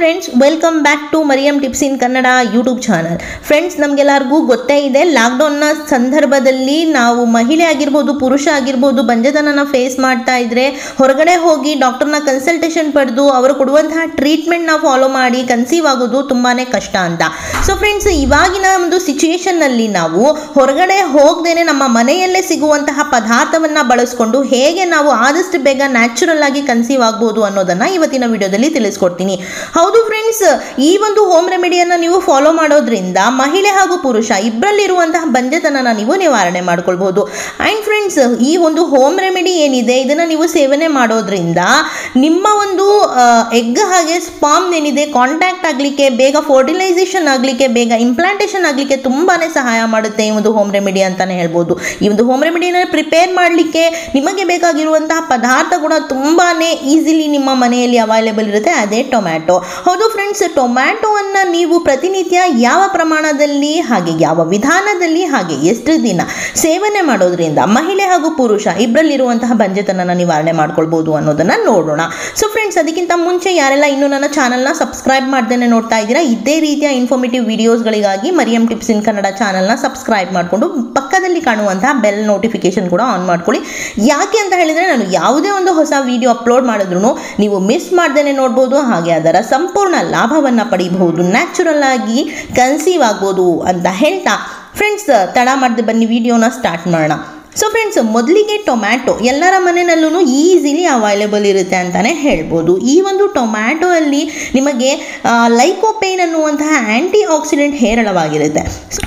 friends welcome back to Mariyam tips in Kannada YouTube channel friends ನಮಗೆಲ್ಲರಿಗೂ ಗೊತ್ತೇ ಇದೆ ಲಾಕ್ಡೌನ್ನ ಸಂದರ್ಭದಲ್ಲಿ ನಾವು ಮಹಿಳೆ ಆಗಿರ್ಬೋದು ಪುರುಷ ಆಗಿರ್ಬೋದು ಬಂಜತನನ ಫೇಸ್ ಮಾಡ್ತಾ ಇದ್ರೆ ಹೊರಗಡೆ ಹೋಗಿ ಡಾಕ್ಟರ್ನ ಕನ್ಸಲ್ಟೇಷನ್ ಪಡೆದು ಅವರು ಕೊಡುವಂತಹ ಟ್ರೀಟ್ಮೆಂಟ್ನ ಫಾಲೋ ಮಾಡಿ ಕನ್ಸೀವ್ ಆಗೋದು ತುಂಬಾ ಕಷ್ಟ ಅಂತ ಸೊ ಫ್ರೆಂಡ್ಸ್ ಇವಾಗಿನ ಒಂದು ಸಿಚುಯೇಷನ್ನಲ್ಲಿ ನಾವು ಹೊರಗಡೆ ಹೋಗದೇನೆ ನಮ್ಮ ಮನೆಯಲ್ಲೇ ಸಿಗುವಂತಹ ಪದಾರ್ಥವನ್ನು ಬಳಸ್ಕೊಂಡು ಹೇಗೆ ನಾವು ಆದಷ್ಟು ಬೇಗ ನ್ಯಾಚುರಲ್ ಆಗಿ ಕನ್ಸೀವ್ ಆಗ್ಬೋದು ಅನ್ನೋದನ್ನ ಇವತ್ತಿನ ವಿಡಿಯೋದಲ್ಲಿ ತಿಳಿಸ್ಕೊಡ್ತೀನಿ ಹೌದು ಫ್ರೆಂಡ್ಸ್ ಈ ಒಂದು ಹೋಮ್ ರೆಮಿಡಿಯನ್ನು ನೀವು ಫಾಲೋ ಮಾಡೋದ್ರಿಂದ ಮಹಿಳೆ ಹಾಗೂ ಪುರುಷ ಇಬ್ಬರಲ್ಲಿರುವಂತಹ ಬಂಜತನನ ನೀವು ನಿವಾರಣೆ ಮಾಡ್ಕೊಳ್ಬಹುದು ಆ್ಯಂಡ್ ಫ್ರೆಂಡ್ಸ್ ಈ ಒಂದು ಹೋಮ್ ರೆಮಿಡಿ ಏನಿದೆ ಇದನ್ನು ನೀವು ಸೇವನೆ ಮಾಡೋದ್ರಿಂದ ನಿಮ್ಮ ಒಂದು ಎಗ್ ಹಾಗೆ ಸ್ಪಾಮ್ ಏನಿದೆ ಕಾಂಟ್ಯಾಕ್ಟ್ ಆಗಲಿಕ್ಕೆ ಬೇಗ ಫರ್ಟಿಲೈಸೇಷನ್ ಆಗಲಿಕ್ಕೆ ಬೇಗ ಇಂಪ್ಲಾಂಟೇಷನ್ ಆಗಲಿಕ್ಕೆ ತುಂಬಾ ಸಹಾಯ ಮಾಡುತ್ತೆ ಈ ಒಂದು ಹೋಮ್ ರೆಮಿಡಿ ಅಂತಲೇ ಹೇಳ್ಬೋದು ಈ ಒಂದು ಹೋಮ್ ರೆಮಿಡಿನ ಪ್ರಿಪೇರ್ ಮಾಡಲಿಕ್ಕೆ ನಿಮಗೆ ಬೇಕಾಗಿರುವಂತಹ ಪದಾರ್ಥ ಕೂಡ ತುಂಬಾ ಈಸಿಲಿ ನಿಮ್ಮ ಮನೆಯಲ್ಲಿ ಅವೈಲೇಬಲ್ ಇರುತ್ತೆ ಅದೇ ಟೊಮ್ಯಾಟೊ ಹೌದು ಫ್ರೆಂಡ್ಸ್ ಟೊಮ್ಯಾಟೊವನ್ನು ನೀವು ಪ್ರತಿನಿತ್ಯ ಯಾವ ಪ್ರಮಾಣದಲ್ಲಿ ಹಾಗೆ ಯಾವ ವಿಧಾನದಲ್ಲಿ ಹಾಗೆ ಎಷ್ಟು ದಿನ ಸೇವನೆ ಮಾಡೋದ್ರಿಂದ ಮಹಿಳೆ ಹಾಗೂ ಪುರುಷ ಇಬ್ಬರಲ್ಲಿರುವಂತಹ ಬಂಜೆತನನ ನಿವಾರಣೆ ಮಾಡ್ಕೊಳ್ಬೋದು ಅನ್ನೋದನ್ನ ನೋಡೋಣ ಸೊ ಫ್ರೆಂಡ್ಸ್ ಅದಕ್ಕಿಂತ ಮುಂಚೆ ಯಾರೆಲ್ಲ ಇನ್ನೂ ನನ್ನ ಚಾನಲ್ನ ಸಬ್ಸ್ಕ್ರೈಬ್ ಮಾಡ್ದೇನೆ ನೋಡ್ತಾ ಇದ್ದೀರಾ ಇದೇ ರೀತಿಯ ಇನ್ಫಾರ್ಮೇಟಿವ್ ವಿಡಿಯೋಸ್ಗಳಿಗಾಗಿ ಮರಿಯಂ ಟಿಪ್ಸ್ ಇನ್ ಕನ್ನಡ ಚಾನಲ್ನ ಸಬ್ಸ್ಕ್ರೈಬ್ ಮಾಡಿಕೊಂಡು ಪಕ್ಕದಲ್ಲಿ ಕಾಣುವಂತಹ ಬೆಲ್ ನೋಟಿಫಿಕೇಶನ್ ಕೂಡ ಆನ್ ಮಾಡ್ಕೊಳ್ಳಿ ಯಾಕೆ ಅಂತ ಹೇಳಿದರೆ ನಾನು ಯಾವುದೇ ಒಂದು ಹೊಸ ವಿಡಿಯೋ ಅಪ್ಲೋಡ್ ಮಾಡಿದ್ರು ನೀವು ಮಿಸ್ ಮಾಡ್ದೇನೆ ನೋಡ್ಬೋದು ಹಾಗೆ ಅದರ ಸಂಪೂರ್ಣ ಲಾಭವನ್ನು ಪಡಿಬಹುದು ನ್ಯಾಚುರಲ್ ಆಗಿ ಕನ್ಸೀವ್ ಆಗ್ಬೋದು ಅಂತ ಹೇಳ್ತಾ ಫ್ರೆಂಡ್ಸ್ ತಡ ಮಾಡದೆ ಬನ್ನಿ ವಿಡಿಯೋನ ಸ್ಟಾರ್ಟ್ ಮಾಡೋಣ ಸೊ ಫ್ರೆಂಡ್ಸ್ ಮೊದಲಿಗೆ ಟೊಮ್ಯಾಟೊ ಎಲ್ಲರ ಮನೆಯಲ್ಲೂ ಈಸಿಲಿ ಅವೈಲೇಬಲ್ ಇರುತ್ತೆ ಅಂತಲೇ ಹೇಳ್ಬೋದು ಈ ಒಂದು ಟೊಮ್ಯಾಟೊ ಅಲ್ಲಿ ನಿಮಗೆ ಲೈಕೋಪೇನ್ ಅನ್ನುವಂತಹ ಆ್ಯಂಟಿ ಆಕ್ಸಿಡೆಂಟ್ ಹೇರಳವಾಗಿರುತ್ತೆ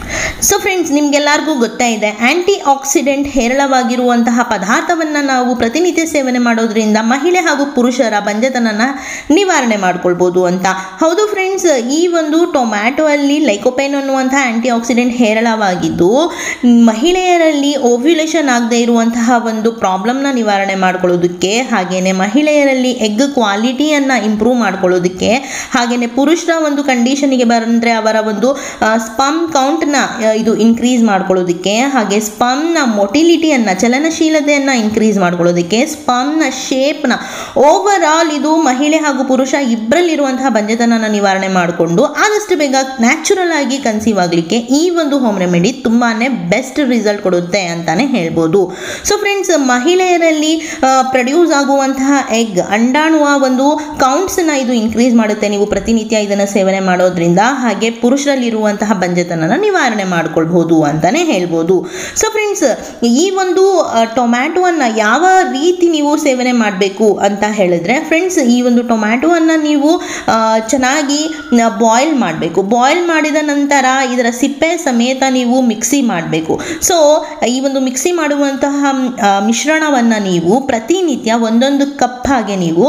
ಸೊ ಫ್ರೆಂಡ್ಸ್ ನಿಮಗೆಲ್ಲರಿಗೂ ಗೊತ್ತಾ ಇದೆ ಆ್ಯಂಟಿ ಆಕ್ಸಿಡೆಂಟ್ ಹೇರಳವಾಗಿರುವಂತಹ ಪದಾರ್ಥವನ್ನು ನಾವು ಪ್ರತಿನಿತ್ಯ ಸೇವನೆ ಮಾಡೋದ್ರಿಂದ ಮಹಿಳೆ ಹಾಗೂ ಪುರುಷರ ಬಂಜತನನ ನಿವಾರಣೆ ಮಾಡ್ಕೊಳ್ಬೋದು ಅಂತ ಹೌದು ಫ್ರೆಂಡ್ಸ್ ಈ ಒಂದು ಟೊಮ್ಯಾಟೊ ಅಲ್ಲಿ ಲೈಕೋಪೇನ್ ಅನ್ನುವಂತಹ ಆ್ಯಂಟಿ ಆಕ್ಸಿಡೆಂಟ್ ಹೇರಳವಾಗಿದ್ದು ಮಹಿಳೆಯರಲ್ಲಿ ಓವ್ಯುಲೇಷನ್ ಆಗದೆ ಇರುವಂತಹ ಒಂದು ಪ್ರಾಬ್ಲಮ್ನ ನಿವಾರಣೆ ಮಾಡ್ಕೊಳ್ಳೋದಕ್ಕೆ ಹಾಗೆಯೇ ಮಹಿಳೆಯರಲ್ಲಿ ಎಗ್ ಕ್ವಾಲಿಟಿಯನ್ನು ಇಂಪ್ರೂವ್ ಮಾಡ್ಕೊಳ್ಳೋದಕ್ಕೆ ಹಾಗೆಯೇ ಪುರುಷರ ಒಂದು ಕಂಡೀಷನಿಗೆ ಬಂದರೆ ಅವರ ಒಂದು ಸ್ಪಮ್ ಕೌಂಟ್ನ ಇದು ಇನ್ಕ್ರೀಸ್ ಮಾಡ್ಕೊಳ್ಳೋದಕ್ಕೆ ಹಾಗೆ ಸ್ಪಮ್ನ ಮೊಟಿಲಿಟಿಯನ್ನು ಚಲನಶೀಲತೆಯನ್ನು ಇನ್ಕ್ರೀಸ್ ಮಾಡ್ಕೊಳ್ಳೋದಕ್ಕೆ ಸ್ಪಮ್ನ ಶೇಪ್ನ ಓವರ್ ಆಲ್ ಇದು ಮಹಿಳೆ ಹಾಗೂ ಪುರುಷ ಇಬ್ಬರಲ್ಲಿರುವಂತಹ ಬಂಜತನನ ನಿವಾರಣೆ ಮಾಡಿಕೊಂಡು ಆದಷ್ಟು ಬೇಗ ನ್ಯಾಚುರಲ್ ಆಗಿ ಕನ್ಸೀವ್ ಆಗಲಿಕ್ಕೆ ಈ ಒಂದು ಹೋಮ್ ರೆಮಿಡಿ ತುಂಬಾ ಬೆಸ್ಟ್ ರಿಸಲ್ಟ್ ಕೊಡುತ್ತೆ ಅಂತಾನೆ ಹೇಳ್ಬೋದು ಸೊ ಫ್ರೆಂಡ್ಸ್ ಮಹಿಳೆಯರಲ್ಲಿ ಪ್ರೊಡ್ಯೂಸ್ ಆಗುವಂತಹ ಎಗ್ ಅಂಡಾಣುವ ಒಂದು ಕೌಂಟ್ಸನ್ನ ಇದು ಇನ್ಕ್ರೀಸ್ ಮಾಡುತ್ತೆ ನೀವು ಪ್ರತಿನಿತ್ಯ ಇದನ್ನು ಸೇವನೆ ಮಾಡೋದ್ರಿಂದ ಹಾಗೆ ಪುರುಷರಲ್ಲಿರುವಂತಹ ಬಂಜತನನ ನಿವಾರಣೆ ಮಾಡ್ಕೊಳ್ಬಹುದು ಅಂತಾನೆ ಹೇಳ್ಬೋದು ಸೊ ಫ್ರೆಂಡ್ಸ್ ಈ ಒಂದು ಟೊಮ್ಯಾಟೊವನ್ನು ಯಾವ ರೀತಿ ನೀವು ಸೇವನೆ ಮಾಡಬೇಕು ಅಂತ ಹೇಳಿದ್ರೆ ಫ್ರೆಂಡ್ಸ್ ಈ ಒಂದು ಟೊಮ್ಯಾಟೊವನ್ನು ನೀವು ಚೆನ್ನಾಗಿ ಬಾಯ್ಲ್ ಮಾಡಬೇಕು ಬಾಯ್ಲ್ ಮಾಡಿದ ನಂತರ ಇದರ ಸಿಪ್ಪೆ ಸಮೇತ ನೀವು ಮಿಕ್ಸಿ ಮಾಡಬೇಕು ಸೊ ಈ ಒಂದು ಮಿಕ್ಸಿ ಮಾಡುವಂತಹ ಮಿಶ್ರಣವನ್ನು ನೀವು ಪ್ರತಿನಿತ್ಯ ಒಂದೊಂದು ಕಪ್ ಹಾಗೆ ನೀವು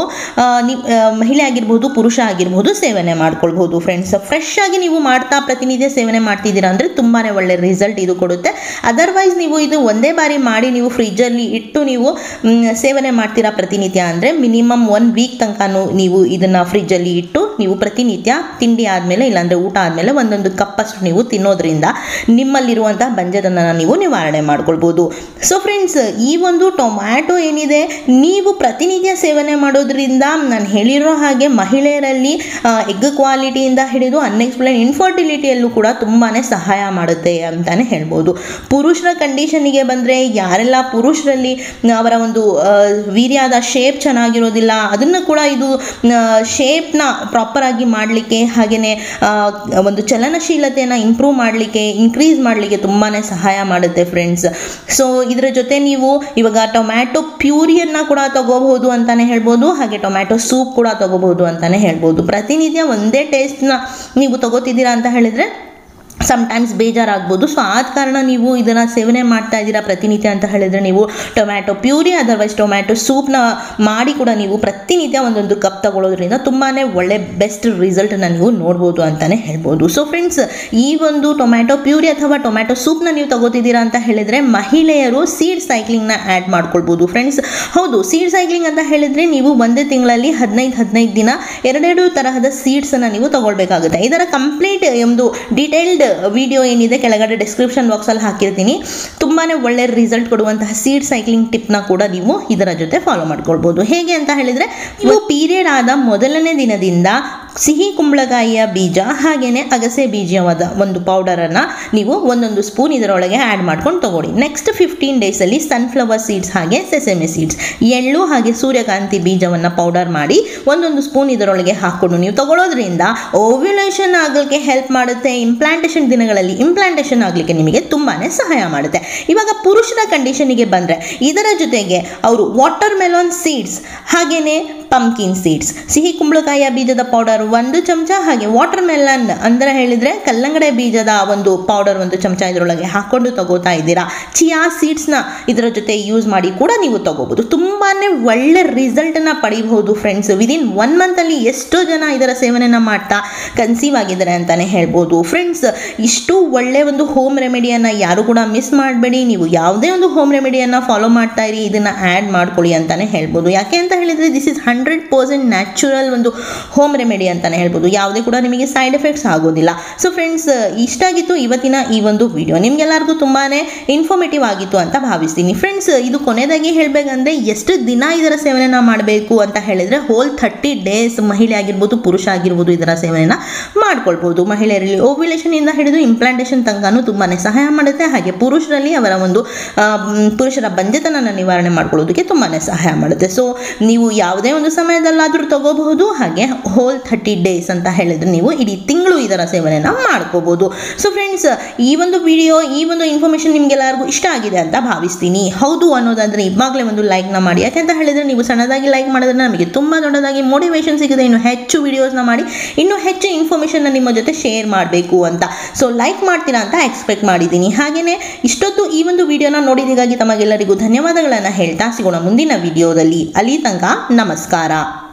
ಮಹಿಳೆ ಆಗಿರ್ಬೋದು ಪುರುಷ ಆಗಿರ್ಬೋದು ಸೇವನೆ ಮಾಡ್ಕೊಳ್ಬೋದು ಫ್ರೆಂಡ್ಸ್ ಫ್ರೆಶ್ ಆಗಿ ನೀವು ಮಾಡ್ತಾ ಪ್ರತಿನಿತ್ಯ ಸೇವನೆ ಮಾಡ್ತಿದ್ದೀರಾ ಅಂದರೆ ತುಂಬಾ ಒಳ್ಳೆ ರಿಸಲ್ಟ್ ಇದು ಕೊಡುತ್ತೆ ಅದರ್ವೈಸ್ ನೀವು ಇದು ಒಂದೇ ಬಾರಿ ಮಾಡಿ ನೀವು ಫ್ರಿಜ್ಜಲ್ಲಿ ಇಟ್ಟು ನೀವು ಸೇವನೆ ಮಾಡ್ತೀರಾ ಪ್ರತಿನಿತ್ಯ ಅಂದರೆ ಮಿನಿಮಮ್ ಒನ್ ವೀಕ್ ತನಕ ನೀವು ಇದನ್ನು ಫ್ರಿಜ್ಜಲ್ಲಿ ಇಟ್ಟು ನೀವು ಪ್ರತಿನಿತ್ಯ ತಿಂಡಿ ಆದಮೇಲೆ ಇಲ್ಲಾಂದರೆ ಊಟ ಆದಮೇಲೆ ಒಂದೊಂದು ಕಪ್ಪಷ್ಟು ನೀವು ತಿನ್ನೋದ್ರಿಂದ ನಿಮ್ಮಲ್ಲಿರುವಂತಹ ಬಂಜದನ್ನು ನೀವು ನಿವಾರಣೆ ಮಾಡ್ಕೊಳ್ಬೋದು ಸೊ ಫ್ರೆಂಡ್ಸ್ ಈ ಒಂದು ಟೊಮ್ಯಾಟೊ ಏನಿದೆ ನೀವು ಪ್ರತಿನಿತ್ಯ ಸೇವನೆ ಮಾಡೋದ್ರಿಂದ ನಾನು ಹೇಳಿರೋ ಹಾಗೆ ಮಹಿಳೆಯರಲ್ಲಿ ಎಗ್ ಕ್ವಾಲಿಟಿಯಿಂದ ಹಿಡಿದು ಅನ್ಎಕ್ಸ್ಪ್ಲೈನ್ ಇನ್ಫರ್ಟಿಲಿಟಿಯಲ್ಲೂ ಕೂಡ ತುಂಬಾ ಸಹಾಯ ಮಾಡುತ್ತೆ ಅಂತಲೇ ಹೇಳ್ಬೋದು ಪುರುಷರ ಕಂಡೀಷನಿಗೆ ಬಂದರೆ ಯಾರೆಲ್ಲ ಪುರುಷರಲ್ಲಿ ಅವರ ಒಂದು ವೀರ್ಯಾದ ಶೇಪ್ ಚೆನ್ನಾಗಿರೋದಿಲ್ಲ ಅದನ್ನು ಕೂಡ ಇದು ಶೇಪ್ನ ಪ್ರಾಪರಾಗಿ ಮಾಡಲಿಕ್ಕೆ ಹಾಗೆಯೇ ಒಂದು ಚಲನಶೀಲತೆಯನ್ನು ಇಂಪ್ರೂವ್ ಮಾಡಲಿಕ್ಕೆ ಇನ್ಕ್ರೀಸ್ ಮಾಡಲಿಕ್ಕೆ ತುಂಬಾ ಸಹಾಯ ಮಾಡುತ್ತೆ ಫ್ರೆಂಡ್ಸ್ ಸೊ ಇದರ ಜೊತೆ ನೀವು ಇವಾಗ ಟೊಮ್ಯಾಟೊ ಪ್ಯೂರಿಯನ್ನು ಕೂಡ ತಗೋಬಹುದು ಅಂತಲೇ ಹೇಳ್ಬೋದು ಹಾಗೆ ಟೊಮ್ಯಾಟೊ ಸೂಪ್ ಕೂಡ ತಗೋಬಹುದು ಅಂತಲೇ ಹೇಳ್ಬೋದು ಪ್ರತಿನಿತ್ಯ ಒಂದೇ ಟೇಸ್ಟ್ನ ನೀವು ತಗೋತಿದ್ದೀರಾ ಅಂತ ಹೇಳಿದರೆ ಸಮ್ಟೈಮ್ಸ್ ಬೇಜಾರಾಗ್ಬೋದು ಸೊ ಆದ ಕಾರಣ ನೀವು ಇದನ್ನು ಸೇವನೆ ಮಾಡ್ತಾ ಇದ್ದೀರಾ ಪ್ರತಿನಿತ್ಯ ಅಂತ ಹೇಳಿದರೆ ನೀವು ಟೊಮ್ಯಾಟೊ ಪ್ಯೂರಿ ಅದರ್ವೈಸ್ ಟೊಮ್ಯಾಟೊ ಸೂಪ್ನ ಮಾಡಿ ಕೂಡ ನೀವು ಪ್ರತಿನಿತ್ಯ ಒಂದೊಂದು ಕಪ್ ತಗೊಳ್ಳೋದ್ರಿಂದ ತುಂಬಾ ಒಳ್ಳೆ ಬೆಸ್ಟ್ ರಿಸಲ್ಟನ್ನು ನೀವು ನೋಡ್ಬೋದು ಅಂತಲೇ ಹೇಳ್ಬೋದು ಸೊ ಫ್ರೆಂಡ್ಸ್ ಈ ಒಂದು ಟೊಮ್ಯಾಟೊ ಪ್ಯೂರಿ ಅಥವಾ ಟೊಮ್ಯಾಟೊ ಸೂಪ್ನ ನೀವು ತಗೋತಿದ್ದೀರಾ ಅಂತ ಹೇಳಿದರೆ ಮಹಿಳೆಯರು ಸೀಡ್ ಸೈಕ್ಲಿಂಗ್ನ ಆ್ಯಡ್ ಮಾಡ್ಕೊಳ್ಬೋದು ಫ್ರೆಂಡ್ಸ್ ಹೌದು ಸೀಡ್ ಸೈಕ್ಲಿಂಗ್ ಅಂತ ಹೇಳಿದರೆ ನೀವು ಒಂದೇ ತಿಂಗಳಲ್ಲಿ ಹದಿನೈದು ಹದಿನೈದು ದಿನ ಎರಡೆರಡು ತರಹದ ಸೀಡ್ಸನ್ನು ನೀವು ತಗೊಳ್ಬೇಕಾಗುತ್ತೆ ಇದರ ಕಂಪ್ಲೀಟ್ ಒಂದು ಡೀಟೇಲ್ಡ್ ವಿಡಿಯೋ ಏನಿದೆ ಕೆಳಗಡೆ ಡಿಸ್ಕ್ರಿಪ್ಷನ್ ಬಾಕ್ಸಲ್ಲಿ ಹಾಕಿರ್ತೀನಿ ತುಂಬಾ ಒಳ್ಳೆ ರಿಸಲ್ಟ್ ಕೊಡುವಂತಹ ಸೀಡ್ ಸೈಕ್ಲಿಂಗ್ ಟಿಪ್ನ ಕೂಡ ನೀವು ಇದರ ಜೊತೆ ಫಾಲೋ ಮಾಡ್ಕೊಳ್ಬೋದು ಹೇಗೆ ಅಂತ ಹೇಳಿದರೆ ನೀವು ಪೀರಿಯಡ್ ಆದ ಮೊದಲನೇ ದಿನದಿಂದ ಸಿಹಿ ಕುಂಬಳಕಾಯಿಯ ಬೀಜ ಹಾಗೆಯೇ ಅಗಸೆ ಬೀಜವಾದ ಒಂದು ಪೌಡರನ್ನು ನೀವು ಒಂದೊಂದು ಸ್ಪೂನ್ ಇದರೊಳಗೆ ಆ್ಯಡ್ ಮಾಡ್ಕೊಂಡು ತಗೊಳ್ಳಿ ನೆಕ್ಸ್ಟ್ ಫಿಫ್ಟೀನ್ ಡೇಸಲ್ಲಿ ಸನ್ಫ್ಲವರ್ ಸೀಡ್ಸ್ ಹಾಗೆ ಸೆಸೆಮಿ ಸೀಡ್ಸ್ ಎಳ್ಳು ಹಾಗೆ ಸೂರ್ಯಕಾಂತಿ ಬೀಜವನ್ನು ಪೌಡರ್ ಮಾಡಿ ಒಂದೊಂದು ಸ್ಪೂನ್ ಇದರೊಳಗೆ ಹಾಕ್ಕೊಂಡು ನೀವು ತಗೊಳ್ಳೋದ್ರಿಂದ ಓವ್ಯುಲೇಷನ್ ಆಗಲಿಕ್ಕೆ ಹೆಲ್ಪ್ ಮಾಡುತ್ತೆ ಇಂಪ್ಲಾಂಟೇಷನ್ ದಿನಗಳಲ್ಲಿ ಇಂಪ್ಲಾಂಟೇಷನ್ ಆಗಲಿಕ್ಕೆ ನಿಮಗೆ ತುಂಬಾ ಸಹಾಯ ಮಾಡುತ್ತೆ ಇವಾಗ ಪುರುಷರ ಕಂಡೀಷನಿಗೆ ಬಂದರೆ ಇದರ ಜೊತೆಗೆ ಅವರು ವಾಟರ್ ಮೆಲಾನ್ ಸೀಡ್ಸ್ ಹಾಗೆಯೇ ಪಂಕಿನ್ ಸೀಡ್ಸ್ ಸಿಹಿ ಕುಂಬಳಕಾಯಿಯ ಬೀಜದ ಪೌಡರ್ ಒಂದು ಚಮಚ ಹಾಗೆ ವಾಟರ್ ಮೆಲನ್ ಅಂದರೆ ಹೇಳಿದರೆ ಕಲ್ಲಂಗಡೆ ಬೀಜದ ಒಂದು ಪೌಡರ್ ಒಂದು ಚಮಚ ಇದರೊಳಗೆ ಹಾಕ್ಕೊಂಡು ತಗೋತಾ ಇದ್ದೀರಾ ಚಿಯಾ ಸೀಡ್ಸ್ನ ಇದರ ಜೊತೆ ಯೂಸ್ ಮಾಡಿ ಕೂಡ ನೀವು ತಗೋಬೋದು ತುಂಬಾ ಒಳ್ಳೆ ರಿಸಲ್ಟನ್ನು ಪಡಿಬಹುದು ಫ್ರೆಂಡ್ಸ್ ವಿದಿನ್ ಒನ್ ಮಂತಲ್ಲಿ ಎಷ್ಟೋ ಜನ ಇದರ ಸೇವನೆಯನ್ನು ಮಾಡ್ತಾ ಕನ್ಸೀವ್ ಆಗಿದ್ದಾರೆ ಅಂತಲೇ ಹೇಳ್ಬೋದು ಫ್ರೆಂಡ್ಸ್ ಇಷ್ಟು ಒಳ್ಳೆ ಒಂದು ಹೋಮ್ ರೆಮಿಡಿಯನ್ನು ಯಾರು ಕೂಡ ಮಿಸ್ ಮಾಡಬೇಡಿ ನೀವು ಯಾವುದೇ ಒಂದು ಹೋಮ್ ರೆಮಿಡಿಯನ್ನು ಫಾಲೋ ಮಾಡ್ತಾ ಇರಿ ಇದನ್ನು ಆ್ಯಡ್ ಮಾಡ್ಕೊಳ್ಳಿ ಅಂತಲೇ ಹೇಳ್ಬೋದು ಯಾಕೆ ಅಂತ ಹೇಳಿದರೆ this is hundred percent natural ಒಂದು ಹೋಮ್ ರೆಮಿಡಿ ಅಂತಲೇ ಹೇಳ್ಬೋದು ಯಾವುದೇ ಕೂಡ ನಿಮಗೆ ಸೈಡ್ ಎಫೆಕ್ಟ್ಸ್ ಆಗೋದಿಲ್ಲ ಸೊ ಫ್ರೆಂಡ್ಸ್ ಇಷ್ಟ ಆಗಿತ್ತು ಇವತ್ತಿನ ಈ ಒಂದು ವಿಡಿಯೋ ನಿಮಗೆಲ್ಲರಿಗೂ ತುಂಬಾ ಇನ್ಫಾರ್ಮೇಟಿವ್ ಆಗಿತ್ತು ಅಂತ ಭಾವಿಸ್ತೀನಿ ಫ್ರೆಂಡ್ಸ್ ಇದು ಕೊನೆಯದಾಗಿ ಹೇಳಬೇಕಂದ್ರೆ ಎಷ್ಟು ದಿನ ಇದರ ಸೇವನೆನ ಮಾಡಬೇಕು ಅಂತ ಹೇಳಿದರೆ ಹೋಲ್ ಥರ್ಟಿ ಡೇಸ್ ಮಹಿಳೆ ಆಗಿರ್ಬೋದು ಪುರುಷ ಆಗಿರ್ಬೋದು ಇದರ ಸೇವನೆನ ಮಾಡ್ಕೊಳ್ಬೋದು ಮಹಿಳೆಯರಲ್ಲಿ ಓವ್ಯುಲೇಷನಿಂದ ಹಿಡಿದು ಇಂಪ್ಲಾಂಟೇಷನ್ ತನಕನೂ ತುಂಬಾ ಸಹಾಯ ಮಾಡುತ್ತೆ ಹಾಗೆ ಪುರುಷರಲ್ಲಿ ಅವರ ಒಂದು ಆ, ಮ್, ಪುರುಷರ ಬಂಜೆತನನ ನಿವಾರಣೆ ಮಾಡ್ಕೊಳ್ಳೋದಕ್ಕೆ ತುಂಬಾ ಸಹಾಯ ಮಾಡುತ್ತೆ ಸೊ ನೀವು ಯಾವುದೇ ಒಂದು ಸಮಯದಲ್ಲಾದರೂ ತಗೋಬಹುದು ಹಾಗೆ ಹೋಲ್ ಥರ್ಟಿ ಡೇಸ್ ಅಂತ ಹೇಳಿದ್ರೆ ನೀವು ಇಡೀ ತಿಂಗಳು ಇದರ ಸೇವನೆನ ಮಾಡ್ಕೋಬೋದು ಸೊ ಫ್ರೆಂಡ್ಸ್ ಈ ಒಂದು ವಿಡಿಯೋ ಈ ಒಂದು ಇನ್ಫಾರ್ಮೇಷನ್ ನಿಮಗೆಲ್ಲರಿಗೂ ಇಷ್ಟ ಆಗಿದೆ ಅಂತ ಭಾವಿಸ್ತೀನಿ ಹೌದು ಅನ್ನೋದಾದರೆ ಇವಾಗಲೇ ಒಂದು ಲೈಕ್ನ ಮಾಡಿ ಯಾಕೆಂತ ಹೇಳಿದರೆ ನೀವು ಸಣ್ಣದಾಗಿ ಲೈಕ್ ಮಾಡಿದ್ರೆ ನಮಗೆ ತುಂಬ ದೊಡ್ಡದಾಗಿ ಮೋಟಿವೇಶನ್ ಸಿಗುತ್ತೆ ಇನ್ನು ಹೆಚ್ಚು ವಿಡಿಯೋಸ್ನ ಮಾಡಿ ಇನ್ನೂ ಹೆಚ್ಚು ಇನ್ಫಾರ್ಮೇಷನ್ನ ನಿಮ್ಮ ಜೊತೆ ಶೇರ್ ಮಾಡಬೇಕು ಅಂತ ಸೊ ಲೈಕ್ ಮಾಡ್ತೀರಾ ಅಂತ ಎಕ್ಸ್ಪೆಕ್ಟ್ ಮಾಡಿದ್ದೀನಿ ಹಾಗೆಯೇ ಇಷ್ಟೊತ್ತು ಈ ಒಂದು ವಿಡಿಯೋನ ನೋಡಿದಾಗಿ ತಮಗೆಲ್ಲರಿಗೂ ಧನ್ಯವಾದಗಳನ್ನು ಹೇಳ್ತಾ ಸಿಗೋಣ ಮುಂದಿನ ವಿಡಿಯೋದಲ್ಲಿ ಅಲ್ಲಿ ತನಕ ನಮಸ್ಕಾರ